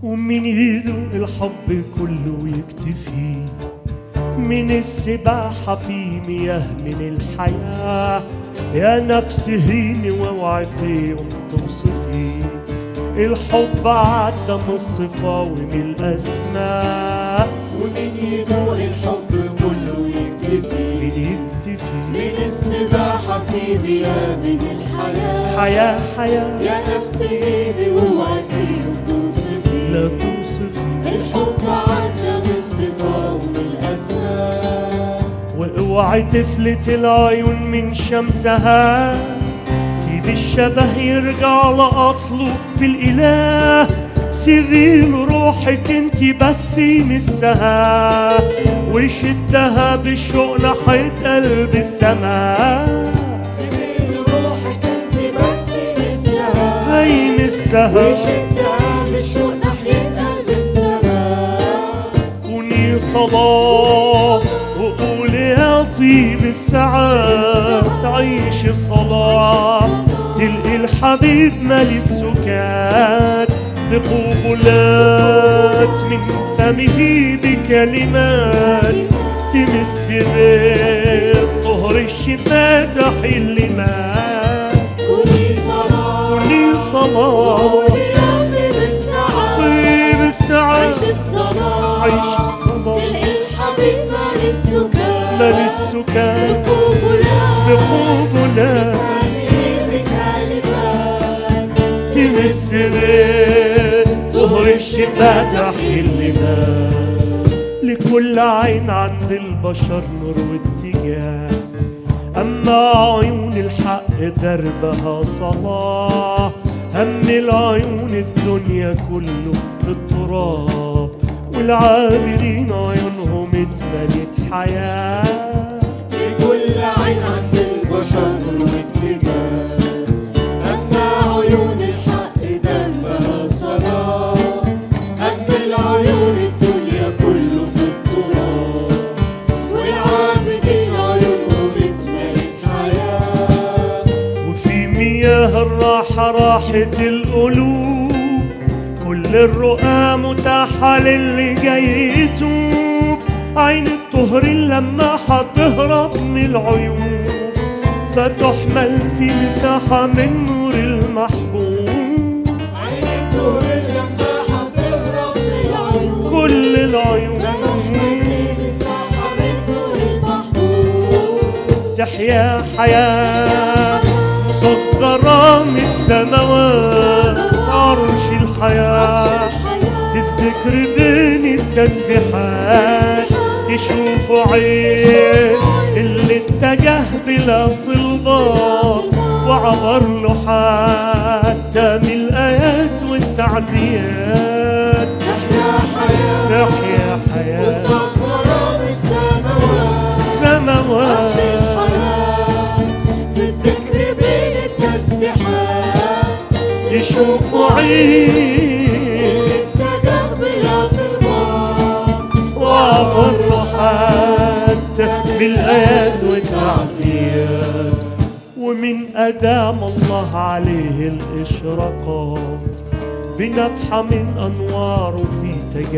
ومين يذوق الحب كله ويكتفي من السباحة في مياه من الحياة يا نفس هيني واوعي في يوم توصفي الحب عدى من الصفة ومن الأسماء ومين يدوق الحب كله يكتفي مين يكتفي من السباحة في مياه من الحياة حياة حياة يا نفسي هيني واوعي فيهم توصفي لا توصفي الحب عدى من صفة ومن الأسماء واوعي تفلت العيون من شمسها سيب الشبه يرجع لأصله في الإله سيبي له روحك انت بس يمسها وشدها بالشوق ناحية قلب السماء سيبي روحك انت بس يمسها هيمسها وشدها بالشوق ناحية قلب السماء كوني صلاة وقولي يا طيب الساعات عيش الصلاة تلقي الحبيب مالي السكات بقبلات من فمه بكلمات تمس بالطهر الشفاء تحل ما كوني صلاة كوني صلاة قولي يا طيب الساعات طيب الساعات عيش الصلاة عيش الصلاة تلقي الحبيب مال السكان مال السكان بقبلات بقبلات بكلمات تمس بيت طهر الشفاء تحل ما لكل عين عند البشر نور واتجاه أما عيون الحق دربها صلاة هم العيون الدنيا كله في التراب والعابرين عيونهم اتملت حياه لكل عين عند البشر نور واتجاه أما عيون الحق دربها صلاة أما العيون الدنيا كله في التراب والعابدين عيونهم اتملت حياة وفي مياه الراحة راحة القلوب كل الرؤى متاحة للي جاي يتوب عين الطهر لما هتهرب من العيون فتحمل في مساحة من نور المحبوب عين الدهر لما هتهرب من العيون كل العيون فتحمل في مساحة من نور المحبوب تحيا حياة مصغرة من السماوات عرش الحياة في الذكر بين التسبيحات تشوف عين اللي اتجه بلا طلبات وعبر له حتى من الآيات والتعزيات تحيا حياة تحيا حياة مصغرة بالسماوات عرش السماوات الحياة في الذكر بين التسبيحات تشوف عين اتجه بلا طلبات وعبر حتى بالآيات والتعزيات ومن أدام الله عليه الإشراقات بنفحة من أنواره في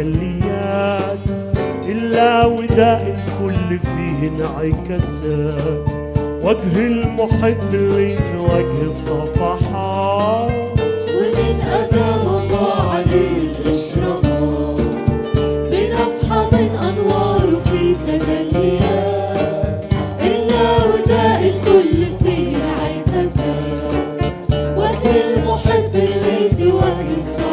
تجليات إلا وداء الكل فيه انعكاسات وجه المحب اللي في وجه الصفحات ومن أدام الله عليه الإشراقات بنفحة من أنواره في تجليات إلا وداء الكل فيه انعكاسات وجه المحب اللي في وجه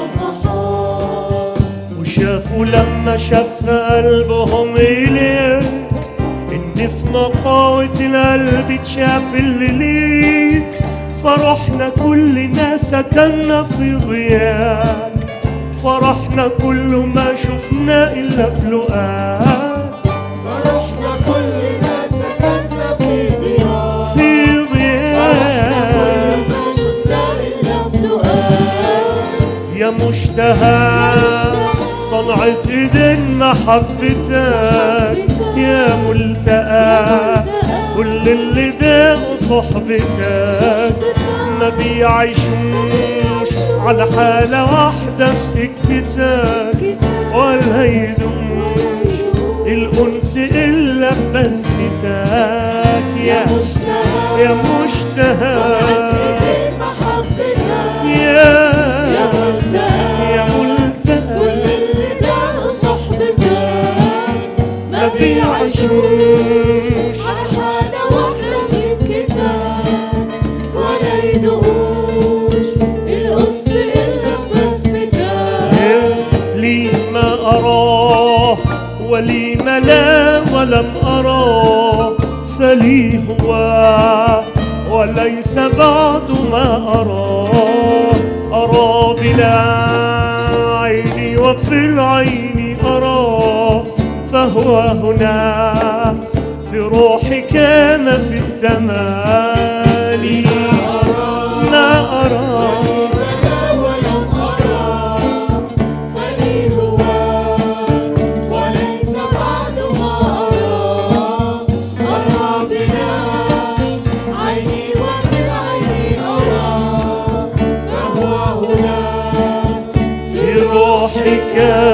الصفحات وشافوا لما شف قلبهم إليك إن في نقاوة القلب تشاف اللي ليك فرحنا كلنا سكننا في ضياك فرحنا كل ما شفنا إلا في لقاك فرحنا كلنا سكننا في ديار في فرحنا كل ضياك ما شفنا إلا في لقاك يا مشتهى صنعة ايدين محبتك يا ملتقى كل اللي داقوا صحبتك ما بيعيشوش على حالة واحدة في سكتك ولا يدوم الأنس إلا ببسمتك يا مشتاق يا صنعة مشتهى ايدين محبتك يا يا ملتقى يا كل ملتقى اللي داقوا صحبتك ما بيعيشوش بيعيشوش على حالة واحدة سكتك ولا يدوقوش الأنس إلا ببسمتك لي ما أراه ولي ما لا ولم أراه فلي هو وليس بعد ما أراه أرى بلا عيني وفي العين أراه فهو هنا في روحي كان في السماء لي ما أراه ولا ولم أرى فلي هو وليس بعد ما أرى أرى بلا عيني وفي العين أرى فهو هنا في روحك